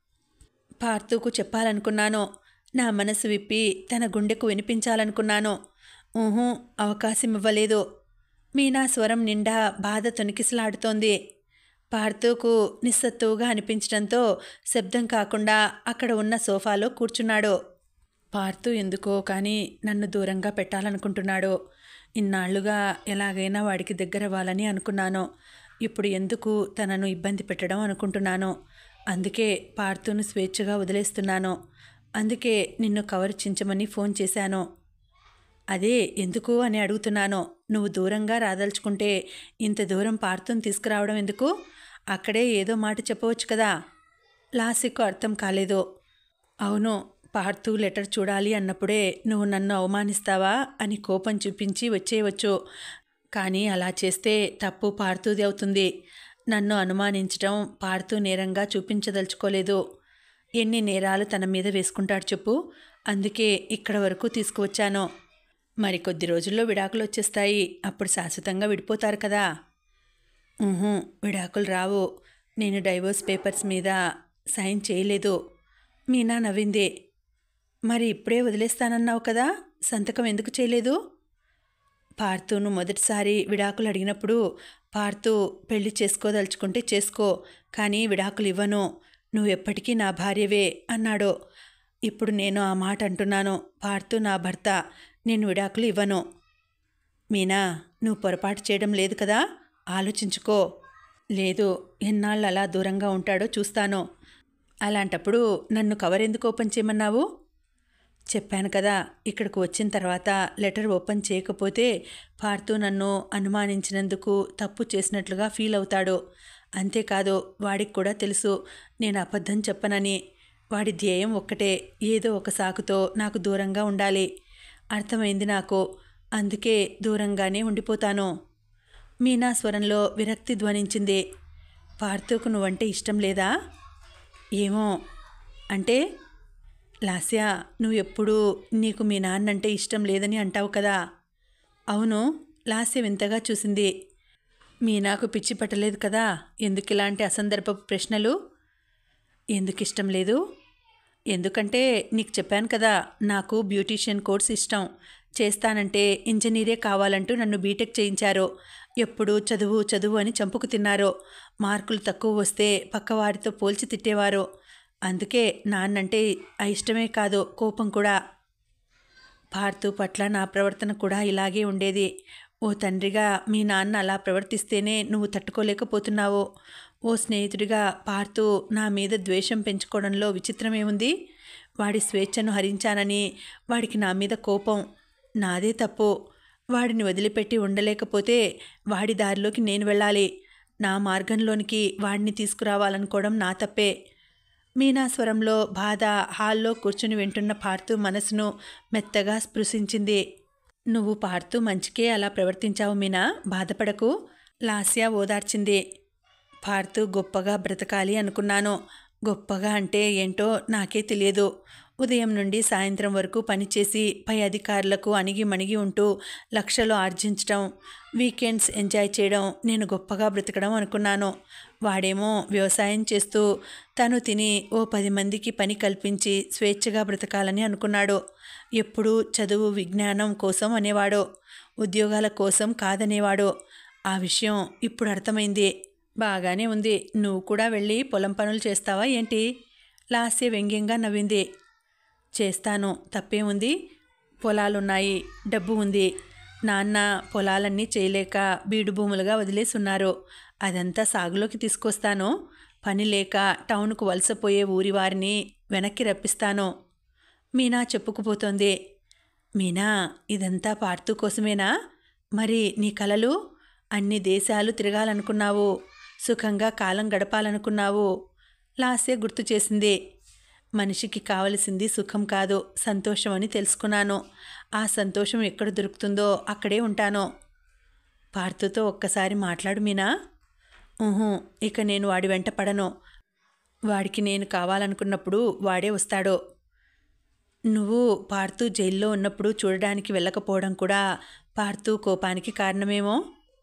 పార్థుకు చెప్పాలనుకున్నాను నా మనసు విప్పి తన గుండెకు వినిపించాలనుకున్నాను ఊహూ అవకాశం ఇవ్వలేదు మీనా స్వరం నిండా బాధ తొనికిసలాడుతోంది పార్థుకు నిస్సత్తువుగా అనిపించడంతో శబ్దం కాకుండా అక్కడ ఉన్న సోఫాలో కూర్చున్నాడు పార్థు ఎందుకో కానీ నన్ను దూరంగా పెట్టాలనుకుంటున్నాడు ఇన్నాళ్లుగా ఎలాగైనా వాడికి దగ్గర అవ్వాలని అనుకున్నాను ఇప్పుడు ఎందుకు తనను ఇబ్బంది పెట్టడం అనుకుంటున్నాను అందుకే పార్థును స్వేచ్ఛగా వదిలేస్తున్నాను అందుకే నిన్ను కవర్ చించమని ఫోన్ చేశాను అదే ఎందుకు అని అడుగుతున్నాను నువ్వు దూరంగా రాదలుచుకుంటే ఇంత దూరం పార్థును తీసుకురావడం ఎందుకు అక్కడే ఏదో మాట చెప్పవచ్చు కదా లాసిక్కు అర్థం కాలేదు అవును పార్థు లెటర్ చూడాలి అన్నప్పుడే నువ్వు నన్ను అవమానిస్తావా అని కోపం చూపించి వచ్చేయవచ్చు కానీ అలా చేస్తే తప్పు పార్థుది అవుతుంది నన్ను అనుమానించడం పార్థు నేరంగా చూపించదలుచుకోలేదు ఎన్ని నేరాలు తన మీద వేసుకుంటాడు చెప్పు అందుకే ఇక్కడ వరకు తీసుకువచ్చాను మరి కొద్ది రోజుల్లో విడాకులు వచ్చేస్తాయి అప్పుడు శాశ్వతంగా విడిపోతారు కదా ఊహు విడాకులు రావు నేను డైవోర్స్ పేపర్స్ మీద సైన్ చేయలేదు మీనా నవ్వింది మరి ఇప్పుడే వదిలేస్తానన్నావు కదా సంతకం ఎందుకు చేయలేదు పార్థును మొదటిసారి విడాకులు అడిగినప్పుడు పార్థు పెళ్లి చేసుకోదలుచుకుంటే చేసుకో కానీ విడాకులు ఇవ్వను నువ్వు ఎప్పటికీ నా భార్యవే అన్నాడు ఇప్పుడు నేను ఆ మాట అంటున్నాను పార్థు నా భర్త నేను విడాకులు ఇవ్వను మీనా నువ్వు పొరపాటు చేయడం లేదు కదా ఆలోచించుకో లేదు ఎన్నాళ్ళు అలా దూరంగా ఉంటాడో చూస్తాను అలాంటప్పుడు నన్ను కవర్ ఎందుకు ఓపెన్ చేయమన్నావు చెప్పాను కదా ఇక్కడికి వచ్చిన తర్వాత లెటర్ ఓపెన్ చేయకపోతే పార్థు నన్ను అనుమానించినందుకు తప్పు చేసినట్లుగా ఫీల్ అవుతాడు అంతేకాదు వాడికి కూడా తెలుసు నేను అబద్ధం చెప్పనని వాడి ధ్యేయం ఒక్కటే ఏదో ఒక సాకుతో నాకు దూరంగా ఉండాలి అర్థమైంది నాకు అందుకే దూరంగానే ఉండిపోతాను మీనా స్వరంలో విరక్తి ధ్వనించింది పార్థుకు నువ్వంటే ఇష్టం లేదా ఏమో అంటే లాస్యా నువ్వు ఎప్పుడూ నీకు మీ నాన్నంటే ఇష్టం లేదని అంటావు కదా అవును లాస్య వింతగా చూసింది మీ నాకు పిచ్చి పట్టలేదు కదా ఎందుకు ఇలాంటి అసందర్భపు ప్రశ్నలు ఎందుకు ఇష్టం లేదు ఎందుకంటే నీకు చెప్పాను కదా నాకు బ్యూటీషియన్ కోర్స్ ఇష్టం చేస్తానంటే ఇంజనీరే కావాలంటూ నన్ను బీటెక్ చేయించారు ఎప్పుడు చదువు చదువు అని చంపుకు తిన్నారు మార్కులు తక్కువ వస్తే పక్కవారితో పోల్చి తిట్టేవారు అందుకే నాన్నంటే ఇష్టమే కాదు కోపం కూడా పార్థు పట్ల నా ప్రవర్తన కూడా ఇలాగే ఉండేది ఓ తండ్రిగా మీ నాన్న అలా ప్రవర్తిస్తేనే నువ్వు తట్టుకోలేకపోతున్నావు ఓ స్నేహితుడిగా పార్థు నా మీద ద్వేషం పెంచుకోవడంలో విచిత్రమేముంది వాడి స్వేచ్ఛను హరించానని వాడికి నా మీద కోపం నాదే తప్పు వాడిని వదిలిపెట్టి ఉండలేకపోతే వాడి దారిలోకి నేను వెళ్ళాలి నా మార్గంలోనికి వాడిని తీసుకురావాలనుకోవడం నా తప్పే మీనా స్వరంలో బాధ హాల్లో కూర్చుని వింటున్న పార్థు మనసును మెత్తగా స్పృశించింది నువ్వు పార్థు మంచికే అలా ప్రవర్తించావు మీనా బాధపడకు లాస్య ఓదార్చింది పార్థు గొప్పగా బ్రతకాలి అనుకున్నాను గొప్పగా అంటే ఏంటో నాకే తెలియదు ఉదయం నుండి సాయంత్రం వరకు పనిచేసి పై అధికారులకు అణిగి మణిగి ఉంటూ లక్షలు ఆర్జించడం వీకెండ్స్ ఎంజాయ్ చేయడం నేను గొప్పగా బ్రతకడం అనుకున్నాను వాడేమో వ్యవసాయం చేస్తూ తను తిని ఓ పది మందికి పని కల్పించి స్వేచ్ఛగా బ్రతకాలని అనుకున్నాడు ఎప్పుడూ చదువు విజ్ఞానం కోసం అనేవాడు ఉద్యోగాల కోసం కాదనేవాడు ఆ విషయం ఇప్పుడు అర్థమైంది బాగానే ఉంది నువ్వు కూడా వెళ్ళి పొలం పనులు చేస్తావా ఏంటి లాస్య వ్యంగ్యంగా నవ్వింది చేస్తాను తప్పేముంది పొలాలున్నాయి డబ్బు ఉంది నాన్న పొలాలన్నీ చేయలేక బీడు భూములుగా వదిలేసి ఉన్నారు అదంతా సాగులోకి తీసుకొస్తాను పని లేక టౌన్కు వలసపోయే ఊరి వారిని వెనక్కి రప్పిస్తాను మీనా చెప్పుకుపోతోంది మీనా ఇదంతా పార్తూ కోసమేనా మరి నీ కలలు అన్ని దేశాలు తిరగాలనుకున్నావు సుఖంగా కాలం గడపాలనుకున్నావు లాస్య గుర్తు చేసింది మనిషికి కావలసింది సుఖం కాదు సంతోషం అని తెలుసుకున్నాను ఆ సంతోషం ఎక్కడ దొరుకుతుందో అక్కడే ఉంటాను పార్థుతో ఒక్కసారి మాట్లాడు మీనా ఊహు ఇక నేను వాడి వెంట పడను వాడికి నేను కావాలనుకున్నప్పుడు వాడే వస్తాడు నువ్వు పార్థు జైల్లో ఉన్నప్పుడు చూడడానికి వెళ్ళకపోవడం కూడా పార్థు కోపానికి కారణమేమో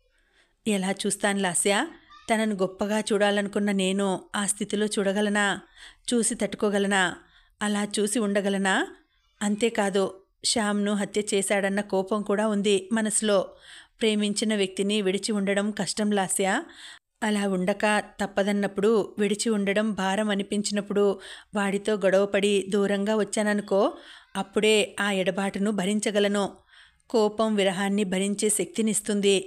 ఎలా చూస్తాను లాస్య తనను గొప్పగా చూడాలనుకున్న నేను ఆ స్థితిలో చూడగలనా చూసి తట్టుకోగలనా అలా చూసి ఉండగలనా అంతేకాదు శ్యామ్ను హత్య చేశాడన్న కోపం కూడా ఉంది మనసులో ప్రేమించిన వ్యక్తిని విడిచి ఉండడం కష్టం లాస్య అలా ఉండక తప్పదన్నప్పుడు విడిచి ఉండడం భారం అనిపించినప్పుడు వాడితో గొడవపడి దూరంగా వచ్చాననుకో అప్పుడే ఆ ఎడబాటును భరించగలను కోపం విరహాన్ని భరించే శక్తినిస్తుంది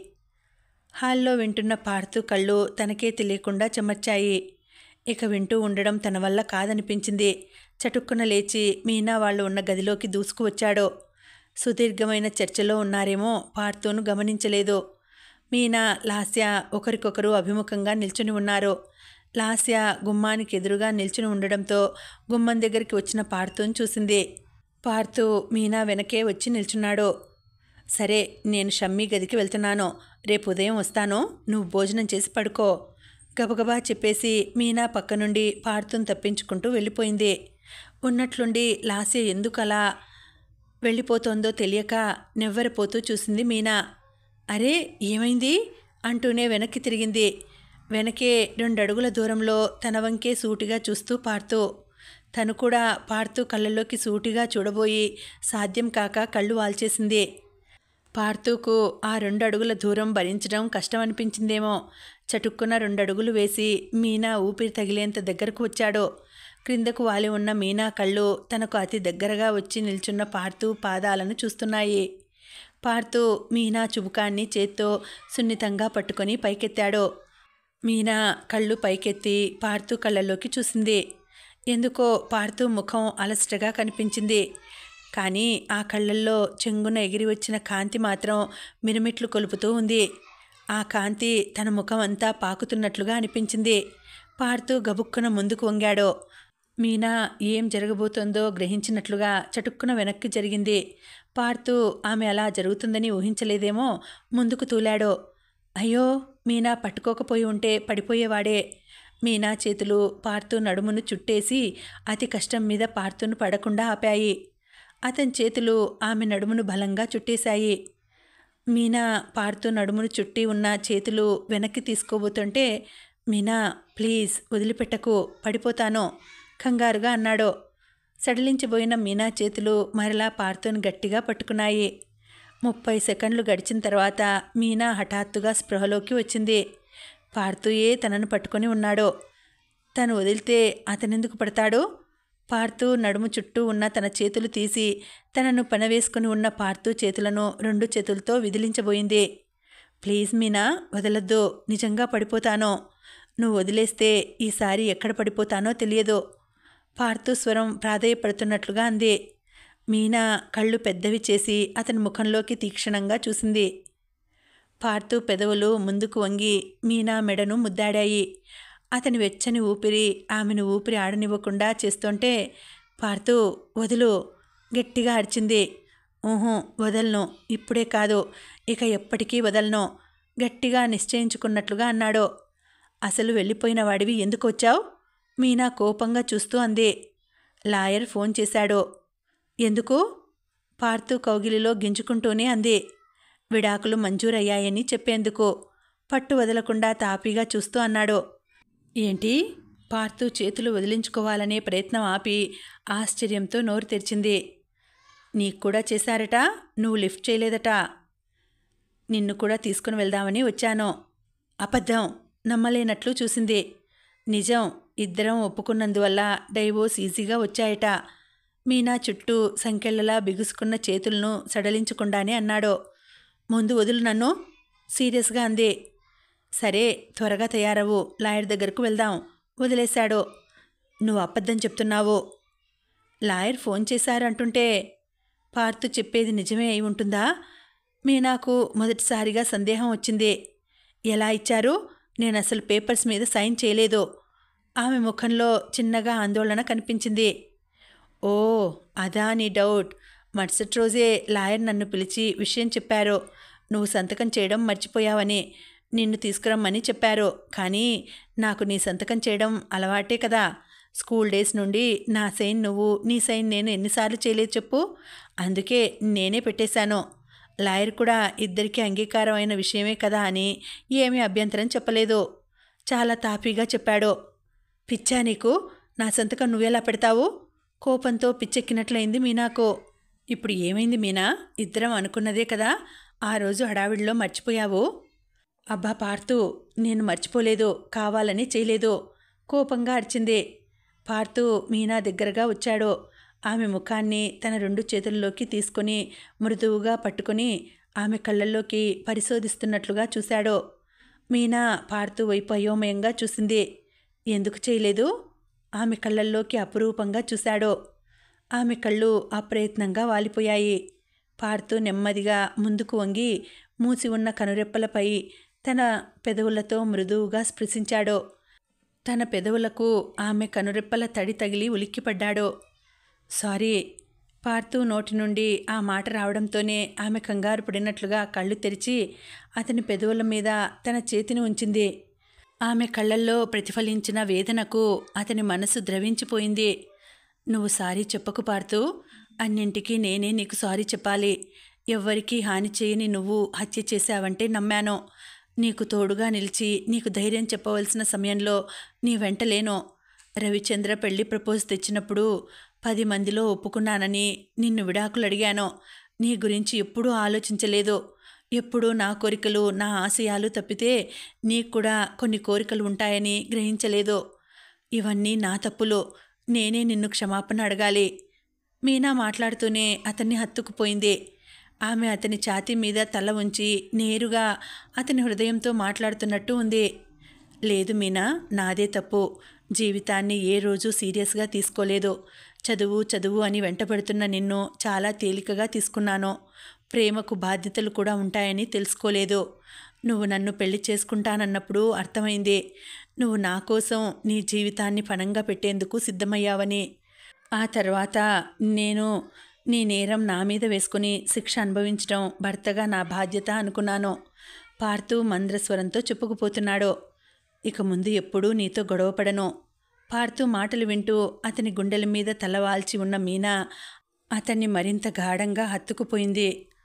హాల్లో వింటున్న పార్థు కళ్ళు తనకే తెలియకుండా చెమర్చాయి ఇక వింటూ ఉండడం తన వల్ల కాదనిపించింది చటుక్కున లేచి మీనా వాళ్ళు ఉన్న గదిలోకి దూసుకువచ్చాడు సుదీర్ఘమైన చర్చలో ఉన్నారేమో పార్థును గమనించలేదు మీనా లాస్య ఒకరికొకరు అభిముఖంగా నిల్చుని ఉన్నారు లాస్య గుమ్మానికి ఎదురుగా నిల్చుని ఉండడంతో గుమ్మం దగ్గరికి వచ్చిన పార్థును చూసింది పార్థు మీనా వెనకే వచ్చి నిల్చున్నాడు సరే నేను షమ్మీ గదికి వెళ్తున్నాను రేపు ఉదయం వస్తాను నువ్వు భోజనం చేసి పడుకో గబగబా చెప్పేసి మీనా పక్క నుండి పార్థును తప్పించుకుంటూ వెళ్ళిపోయింది ఉన్నట్లుండి లాస్య ఎందుకలా వెళ్ళిపోతోందో తెలియక నెవ్వరపోతూ చూసింది మీనా అరే ఏమైంది అంటూనే వెనక్కి తిరిగింది వెనకే రెండడుగుల దూరంలో తన వంకే సూటిగా చూస్తూ పాడుతూ తను కూడా పాడుతూ కళ్ళల్లోకి సూటిగా చూడబోయి సాధ్యం కాక కళ్ళు వాల్చేసింది పార్థుకు ఆ రెండు అడుగుల దూరం భరించడం కష్టం అనిపించిందేమో చటుక్కున రెండు అడుగులు వేసి మీనా ఊపిరి తగిలేంత దగ్గరకు వచ్చాడు క్రిందకు వాలి ఉన్న మీనా కళ్ళు తనకు అతి దగ్గరగా వచ్చి నిల్చున్న పార్థు పాదాలను చూస్తున్నాయి పార్థు మీనా చుబుకాన్ని చేత్తో సున్నితంగా పట్టుకొని పైకెత్తాడు మీనా కళ్ళు పైకెత్తి పార్థు కళ్ళలోకి చూసింది ఎందుకో పార్థు ముఖం అలసటగా కనిపించింది కానీ ఆ కళ్ళల్లో చెంగున ఎగిరి వచ్చిన కాంతి మాత్రం మిరుమిట్లు కొలుపుతూ ఉంది ఆ కాంతి తన ముఖం అంతా పాకుతున్నట్లుగా అనిపించింది పార్థు గబుక్కున ముందుకు వంగాడు మీనా ఏం జరగబోతోందో గ్రహించినట్లుగా చటుక్కున వెనక్కి జరిగింది పార్థు ఆమె అలా జరుగుతుందని ఊహించలేదేమో ముందుకు తూలాడు అయ్యో మీనా పట్టుకోకపోయి ఉంటే పడిపోయేవాడే మీనా చేతులు పార్థు నడుమును చుట్టేసి అతి కష్టం మీద పార్థును పడకుండా ఆపాయి అతని చేతులు ఆమె నడుమును బలంగా చుట్టేశాయి మీనా పార్థు నడుమును చుట్టి ఉన్న చేతులు వెనక్కి తీసుకోబోతుంటే మీనా ప్లీజ్ వదిలిపెట్టకు పడిపోతాను కంగారుగా అన్నాడు సడలించిపోయిన మీనా చేతులు మరలా పార్థును గట్టిగా పట్టుకున్నాయి ముప్పై సెకండ్లు గడిచిన తర్వాత మీనా హఠాత్తుగా స్పృహలోకి వచ్చింది పార్థుయే తనను పట్టుకొని ఉన్నాడు తను వదిలితే అతనెందుకు పడతాడు పార్థు నడుము చుట్టూ ఉన్న తన చేతులు తీసి తనను పనవేసుకుని ఉన్న పార్థు చేతులను రెండు చేతులతో విదిలించబోయింది ప్లీజ్ మీనా వదలొద్దు నిజంగా పడిపోతాను నువ్వు వదిలేస్తే ఈసారి ఎక్కడ పడిపోతానో తెలియదు పార్థు స్వరం ప్రాధేయపడుతున్నట్లుగా అంది మీనా కళ్ళు పెద్దవి చేసి అతని ముఖంలోకి తీక్షణంగా చూసింది పార్థు పెదవులు ముందుకు వంగి మీనా మెడను ముద్దాడాయి అతని వెచ్చని ఊపిరి ఆమెను ఊపిరి ఆడనివ్వకుండా చేస్తుంటే పార్థు వదులు గట్టిగా అరిచింది ఊహు వదలను ఇప్పుడే కాదు ఇక ఎప్పటికీ వదలను గట్టిగా నిశ్చయించుకున్నట్లుగా అన్నాడు అసలు వెళ్ళిపోయిన వాడివి ఎందుకు వచ్చావు మీనా కోపంగా చూస్తూ అంది లాయర్ ఫోన్ చేశాడు ఎందుకు పార్థు కౌగిలిలో గింజుకుంటూనే అంది విడాకులు మంజూరయ్యాయని చెప్పేందుకు పట్టు వదలకుండా తాపీగా చూస్తూ అన్నాడు ఏంటి పార్థు చేతులు వదిలించుకోవాలనే ప్రయత్నం ఆపి ఆశ్చర్యంతో నోరు తెరిచింది నీకు కూడా చేశారట నువ్వు లిఫ్ట్ చేయలేదట నిన్ను కూడా తీసుకుని వెళ్దామని వచ్చాను అబద్ధం నమ్మలేనట్లు చూసింది నిజం ఇద్దరం ఒప్పుకున్నందువల్ల డైవోర్స్ ఈజీగా వచ్చాయట మీనా చుట్టూ సంకెళ్ళలా బిగుసుకున్న చేతులను సడలించకుండానే అన్నాడు ముందు వదులు నన్ను సీరియస్గా అంది సరే త్వరగా తయారవు లాయర్ దగ్గరకు వెళ్దాం వదిలేశాడు నువ్వు అబద్ధం చెప్తున్నావు లాయర్ ఫోన్ చేశారు అంటుంటే పార్తు చెప్పేది నిజమే అయి ఉంటుందా మీనాకు మొదటిసారిగా సందేహం వచ్చింది ఎలా ఇచ్చారు నేను అసలు పేపర్స్ మీద సైన్ చేయలేదు ఆమె ముఖంలో చిన్నగా ఆందోళన కనిపించింది ఓ అదా నీ డౌట్ మరుసటి రోజే లాయర్ నన్ను పిలిచి విషయం చెప్పారు నువ్వు సంతకం చేయడం మర్చిపోయావని నిన్ను తీసుకురమ్మని చెప్పారు కానీ నాకు నీ సంతకం చేయడం అలవాటే కదా స్కూల్ డేస్ నుండి నా సైన్ నువ్వు నీ సైన్ నేను ఎన్నిసార్లు చేయలేదు చెప్పు అందుకే నేనే పెట్టేశాను లాయర్ కూడా ఇద్దరికీ అంగీకారం అయిన విషయమే కదా అని ఏమీ అభ్యంతరం చెప్పలేదు చాలా తాపీగా చెప్పాడు పిచ్చా నీకు నా సంతకం నువ్వెలా పెడతావు కోపంతో పిచ్చెక్కినట్లయింది మీనాకు ఇప్పుడు ఏమైంది మీనా ఇద్దరం అనుకున్నదే కదా ఆ రోజు హడావిడిలో మర్చిపోయావు అబ్బా పార్తు నేను మర్చిపోలేదు కావాలని చేయలేదు కోపంగా అరిచింది పార్తు మీనా దగ్గరగా వచ్చాడు ఆమె ముఖాన్ని తన రెండు చేతుల్లోకి తీసుకొని మృదువుగా పట్టుకొని ఆమె కళ్ళల్లోకి పరిశోధిస్తున్నట్లుగా చూశాడు మీనా పార్తు వైపు అయోమయంగా చూసింది ఎందుకు చేయలేదు ఆమె కళ్ళల్లోకి అపురూపంగా చూశాడు ఆమె కళ్ళు అప్రయత్నంగా వాలిపోయాయి పార్తూ నెమ్మదిగా ముందుకు వంగి మూసి ఉన్న కనురెప్పలపై తన పెదవులతో మృదువుగా స్పృశించాడు తన పెదవులకు ఆమె కనురెప్పల తడి తగిలి ఉలిక్కిపడ్డాడు సారీ పార్థు నోటి నుండి ఆ మాట రావడంతోనే ఆమె కంగారు పడినట్లుగా కళ్ళు తెరిచి అతని పెదవుల మీద తన చేతిని ఉంచింది ఆమె కళ్ళల్లో ప్రతిఫలించిన వేదనకు అతని మనసు ద్రవించిపోయింది నువ్వు సారీ చెప్పకు పార్థు అన్నింటికీ నేనే నీకు సారీ చెప్పాలి ఎవ్వరికీ హాని చేయని నువ్వు హత్య చేశావంటే నమ్మాను నీకు తోడుగా నిలిచి నీకు ధైర్యం చెప్పవలసిన సమయంలో నీ వెంట లేను రవిచంద్ర పెళ్లి ప్రపోజ్ తెచ్చినప్పుడు పది మందిలో ఒప్పుకున్నానని నిన్ను విడాకులు అడిగాను నీ గురించి ఎప్పుడూ ఆలోచించలేదు ఎప్పుడూ నా కోరికలు నా ఆశయాలు తప్పితే నీకు కూడా కొన్ని కోరికలు ఉంటాయని గ్రహించలేదు ఇవన్నీ నా తప్పులు నేనే నిన్ను క్షమాపణ అడగాలి మీనా మాట్లాడుతూనే అతన్ని హత్తుకుపోయింది ఆమె అతని ఛాతీ మీద తల ఉంచి నేరుగా అతని హృదయంతో మాట్లాడుతున్నట్టు ఉంది లేదు మీనా నాదే తప్పు జీవితాన్ని ఏ రోజు సీరియస్గా తీసుకోలేదు చదువు చదువు అని వెంటబడుతున్న నిన్ను చాలా తేలికగా తీసుకున్నాను ప్రేమకు బాధ్యతలు కూడా ఉంటాయని తెలుసుకోలేదు నువ్వు నన్ను పెళ్లి చేసుకుంటానన్నప్పుడు అర్థమైంది నువ్వు నా కోసం నీ జీవితాన్ని పణంగా పెట్టేందుకు సిద్ధమయ్యావని ఆ తర్వాత నేను నీ నేరం నా మీద వేసుకుని శిక్ష అనుభవించడం భర్తగా నా బాధ్యత అనుకున్నాను పార్థు మంద్రస్వరంతో చెప్పుకుపోతున్నాడు ఇక ముందు ఎప్పుడూ నీతో గొడవపడను పార్థు మాటలు వింటూ అతని గుండెల మీద తలవాల్చి ఉన్న మీనా అతన్ని మరింత గాఢంగా హత్తుకుపోయింది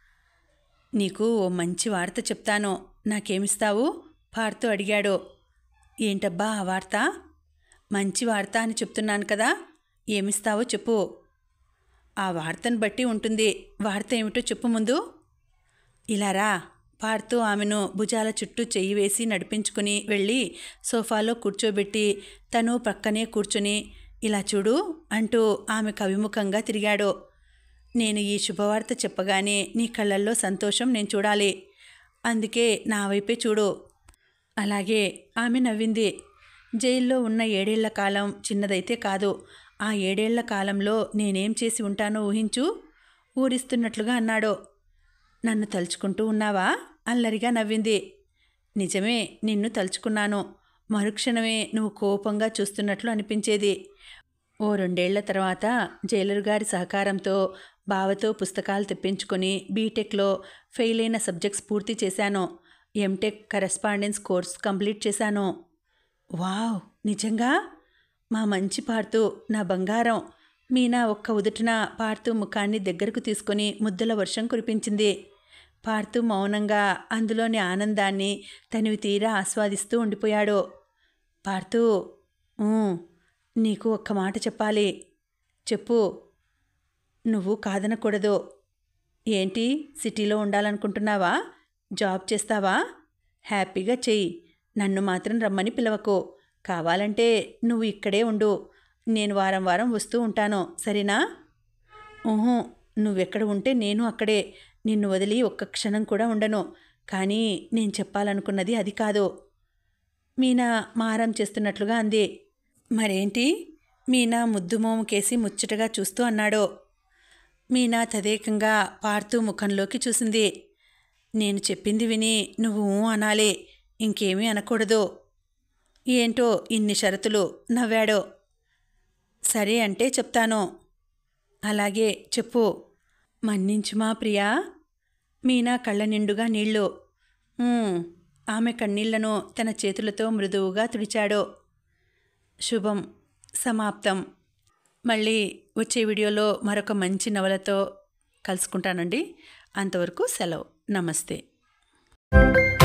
నీకు ఓ మంచి వార్త చెప్తాను నాకేమిస్తావు పార్థు అడిగాడు ఏంటబ్బా ఆ వార్త మంచి వార్త అని చెప్తున్నాను కదా ఏమిస్తావో చెప్పు ఆ వార్తను బట్టి ఉంటుంది వార్త ఏమిటో చెప్పు ముందు ఇలారా పాడుతూ ఆమెను భుజాల చుట్టూ చెయ్యి వేసి నడిపించుకుని వెళ్ళి సోఫాలో కూర్చోబెట్టి తను పక్కనే కూర్చుని ఇలా చూడు అంటూ ఆమె కవిముఖంగా తిరిగాడు నేను ఈ శుభవార్త చెప్పగానే నీ కళ్ళల్లో సంతోషం నేను చూడాలి అందుకే నా వైపే చూడు అలాగే ఆమె నవ్వింది జైల్లో ఉన్న ఏడేళ్ల కాలం చిన్నదైతే కాదు ఆ ఏడేళ్ల కాలంలో నేనేం చేసి ఉంటానో ఊహించు ఊరిస్తున్నట్లుగా అన్నాడు నన్ను తలుచుకుంటూ ఉన్నావా అల్లరిగా నవ్వింది నిజమే నిన్ను తలుచుకున్నాను మరుక్షణమే నువ్వు కోపంగా చూస్తున్నట్లు అనిపించేది ఓ రెండేళ్ల తర్వాత జైలర్ గారి సహకారంతో బావతో పుస్తకాలు తెప్పించుకొని బీటెక్లో ఫెయిల్ అయిన సబ్జెక్ట్స్ పూర్తి చేశాను ఎంటెక్ కరెస్పాండెన్స్ కోర్స్ కంప్లీట్ చేశాను వావ్ నిజంగా మా మంచి పార్తు నా బంగారం మీనా ఒక్క ఉదుటిన పార్తు ముఖాన్ని దగ్గరకు తీసుకొని ముద్దుల వర్షం కురిపించింది పార్తు మౌనంగా అందులోని ఆనందాన్ని తనివి తీరా ఆస్వాదిస్తూ ఉండిపోయాడు పార్తు "ఊ, నీకు ఒక్క మాట చెప్పాలి చెప్పు నువ్వు కాదనకూడదు ఏంటి సిటీలో ఉండాలనుకుంటున్నావా జాబ్ చేస్తావా హ్యాపీగా చెయ్యి నన్ను మాత్రం రమ్మని పిలవకు కావాలంటే నువ్వు ఇక్కడే ఉండు నేను వారం వారం వస్తూ ఉంటాను సరేనా ఊహు నువ్వెక్కడ ఉంటే నేను అక్కడే నిన్ను వదిలి ఒక్క క్షణం కూడా ఉండను కానీ నేను చెప్పాలనుకున్నది అది కాదు మీనా మారం చేస్తున్నట్లుగా అంది మరేంటి మీనా ముద్దు మోముకేసి ముచ్చటగా చూస్తూ అన్నాడు మీనా తదేకంగా పారుతూ ముఖంలోకి చూసింది నేను చెప్పింది విని నువ్వు ఊ అనాలి ఇంకేమీ అనకూడదు ఏంటో ఇన్ని షరతులు నవ్వాడు సరే అంటే చెప్తాను అలాగే చెప్పు మన్నించుమా ప్రియా మీనా కళ్ళ నిండుగా నీళ్ళు "ఉమ్." ఆమె కన్నీళ్లను తన చేతులతో మృదువుగా తుడిచాడు శుభం సమాప్తం మళ్ళీ వచ్చే వీడియోలో మరొక మంచి నవలతో కలుసుకుంటానండి అంతవరకు సెలవు నమస్తే